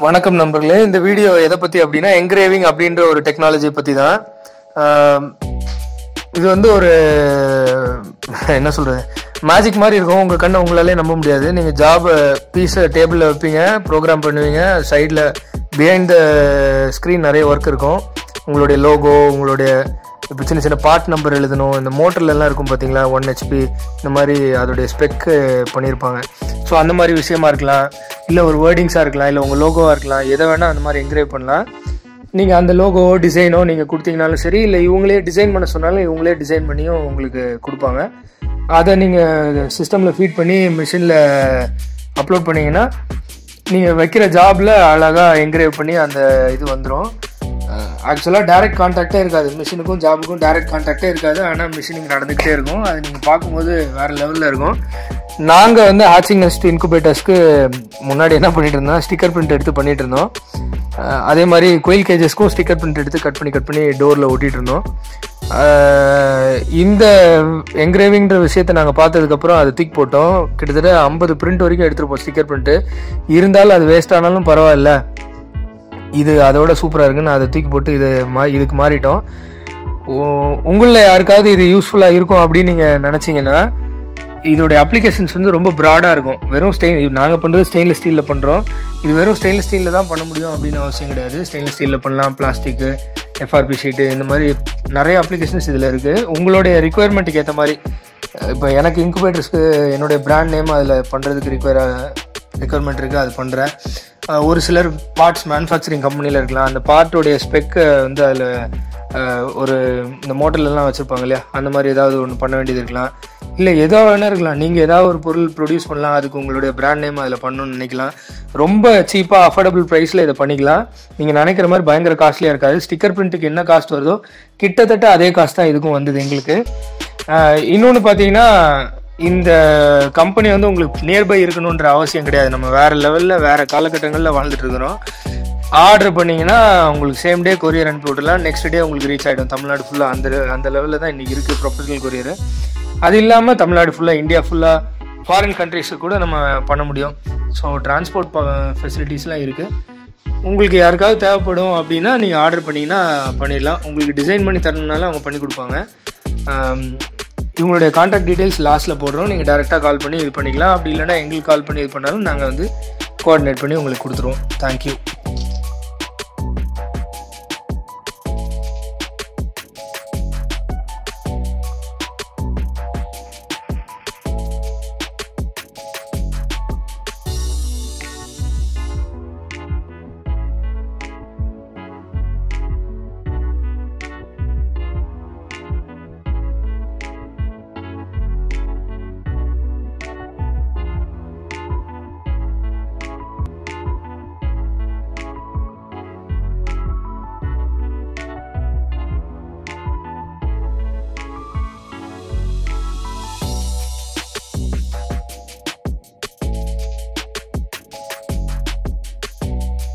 வணக்கம் நண்பர்களே இந்த வீடியோ எதை பத்தி அப்படின்னா என்கிரேவிங் அப்படின்ற ஒரு டெக்னாலஜி பத்தி தான் ஆம், இது வந்து ஒரு என்ன சொல்றது மேஜிக் மாதிரி இருக்கும் உங்க கண்ணை உங்களாலே நம்ப முடியாது நீங்க ஜாப் பீஸை டேபிளில் வைப்பீங்க ப்ரோக்ராம் பண்ணுவீங்க சைடில் பிஹைண்ட் த ஸ்க்ரீன் நிறைய ஒர்க் இருக்கும் உங்களுடைய லோகோ உங்களுடைய இப்போ சின்ன சின்ன பார்ட் நம்பர் எழுதணும் இந்த மோட்டர்ல எல்லாம் இருக்கும் பார்த்தீங்களா ஒன் ஹெச்பி இந்த மாதிரி அதோடைய ஸ்பெக் பண்ணியிருப்பாங்க ஸோ அந்த மாதிரி விஷயமா இருக்கலாம் இல்லை ஒரு வேர்டிங்ஸாக இருக்கலாம் இல்லை உங்கள் லோகோவாக இருக்கலாம் எதை வேணால் அந்த மாதிரி என்கிரேவ் பண்ணலாம் நீங்கள் அந்த லோகோ டிசைனோ நீங்கள் கொடுத்தீங்கனாலும் சரி இல்லை இவங்களே டிசைன் பண்ண சொன்னாலும் இவங்களே டிசைன் பண்ணியும் உங்களுக்கு கொடுப்பாங்க அதை நீங்கள் சிஸ்டமில் ஃபீட் பண்ணி மிஷினில் அப்லோட் பண்ணீங்கன்னா நீங்கள் வைக்கிற ஜாபில் அழகாக என்கிரேவ் பண்ணி அந்த இது வந்துடும் ஆக்சுவலாக டைரக்ட் கான்டாக்டே இருக்காது மிஷினுக்கும் ஜாபுக்கும் டைரக்ட் கான்டாக்டே இருக்காது ஆனால் மிஷினிங் நடந்துக்கிட்டே இருக்கும் அது நீங்கள் பார்க்கும்போது வேறு லெவலில் இருக்கும் நாங்கள் வந்து ஹேச்சிங் நெஸ்ட் இன்குபேட்டர்ஸ்க்கு முன்னாடி என்ன பண்ணிட்டு இருந்தோம் ஸ்டிக்கர் பிரிண்ட் எடுத்து பண்ணிட்டு இருந்தோம் அஹ் அதே மாதிரி கோயில் கேஜஸ்க்கும் ஸ்டிக்கர் பிரிண்ட் எடுத்து கட் பண்ணி கட் பண்ணி டோரில் ஒட்டிட்டு இருந்தோம் அஹ் இந்த என்கிரேவிங்ன்ற விஷயத்தை நாங்கள் பார்த்ததுக்கப்புறம் அதை தூக்கி போட்டோம் கிட்டத்தட்ட ஐம்பது பிரிண்ட் வரைக்கும் எடுத்துருப்போம் ஸ்டிக்கர் பிரிண்ட்டு இருந்தாலும் அது வேஸ்ட் ஆனாலும் பரவாயில்ல இது அதோட சூப்பராக இருக்குன்னு அதை தூக்கி போட்டு இது மா இதுக்கு மாறிட்டோம் உங்களில் யாருக்காவது இது யூஸ்ஃபுல்லாக இருக்கும் அப்படின்னு நீங்கள் நினச்சிங்கன்னா இதோடைய அப்ளிகேஷன்ஸ் வந்து ரொம்ப ப்ராடாக இருக்கும் வெறும் ஸ்டெயின் நாங்கள் பண்ணுறது ஸ்டெயின்லெஸ் ஸ்டீலில் பண்ணுறோம் இது வெறும் ஸ்டெயின்லெஸ் ஸ்டீலில் தான் பண்ண முடியும் அப்படின்னு அவசியம் கிடையாது ஸ்டெயின்லெஸ் ஸ்டீலில் பண்ணலாம் பிளாஸ்டிக்கு எஃப்ஆர்பி ஷீட்டு இந்த மாதிரி நிறைய அப்ளிகேஷன்ஸ் இதில் இருக்குது உங்களுடைய ரிக்குயர்மெண்ட்டுக்கு ஏற்ற மாதிரி இப்போ எனக்கு இன்குபேட்டர்ஸ்க்கு என்னுடைய பிராண்ட் நேம் அதில் பண்ணுறதுக்கு ரிக்வயர் ரெக்குவயர்மெண்ட் இருக்குது அது பண்ணுறேன் ஒரு சிலர் பார்ட்ஸ் மேனுஃபேக்சரிங் கம்பெனியில் இருக்கலாம் அந்த பார்ட்டோடைய ஸ்பெக்கை வந்து அதில் ஒரு இந்த மோட்டர்லலாம் வச்சுருப்பாங்க இல்லையா அந்த மாதிரி ஏதாவது ஒன்று பண்ண வேண்டியது இருக்கலாம் இல்லை ஏதோ வேணா இருக்கலாம் நீங்கள் ஏதாவது ஒரு பொருள் ப்ரொடியூஸ் பண்ணலாம் அதுக்கு உங்களுடைய பிராண்ட் நேம் அதில் பண்ணணும்னு நினைக்கலாம் ரொம்ப சீப்பாக அஃபோர்டபுள் ப்ரைஸில் இதை பண்ணிக்கலாம் நீங்கள் நினைக்கிற மாதிரி பயங்கர காஸ்ட்லியாக இருக்காது ஸ்டிக்கர் பிரிண்ட்டுக்கு என்ன காஸ்ட் வருதோ கிட்டத்தட்ட அதே காஸ்ட் தான் இதுக்கும் வந்தது எங்களுக்கு இன்னொன்று பார்த்தீங்கன்னா இந்த கம்பெனி வந்து உங்களுக்கு நியர்பை இருக்கணுன்ற அவசியம் கிடையாது நம்ம வேற லெவலில் வேற காலகட்டங்களில் வாழ்ந்துட்டு இருக்கிறோம் ஆர்டர் பண்ணீங்கன்னா உங்களுக்கு சேம் டே கொரியர் அனுப்பி விடலாம் நெக்ஸ்ட் டே உங்களுக்கு ரீச் ஆகிடும் தமிழ்நாடு ஃபுல்லாக அந்த அந்த லெவலில் தான் இன்றைக்கி இருக்குது ப்ரொஃபஷனல் கொரியர் அது இல்லாமல் தமிழ்நாடு ஃபுல்லாக இந்தியா ஃபுல்லாக ஃபாரின் கண்ட்ரீஸுக்கு கூட நம்ம பண்ண முடியும் ஸோ டிரான்ஸ்போர்ட் ஃபெசிலிட்டிஸ்லாம் இருக்குது உங்களுக்கு யாருக்காவது தேவைப்படும் அப்படின்னா நீங்கள் ஆர்டர் பண்ணிங்கன்னா பண்ணிடலாம் உங்களுக்கு டிசைன் பண்ணி தரணுனாலும் அவங்க பண்ணி கொடுப்பாங்க ஆம், இவங்களுடைய காண்டாக்ட் டீடைல்ஸ் லாஸ்ட்டில் போடுறோம் நீங்கள் டேரெக்டாக கால் பண்ணி இது பண்ணிக்கலாம் அப்படி இல்லைன்னா எங்களுக்கு கால் பண்ணி இது பண்ணாலும் நாங்கள் வந்து கோஆர்டினேட் பண்ணி உங்களுக்கு கொடுத்துருவோம் தேங்க்யூ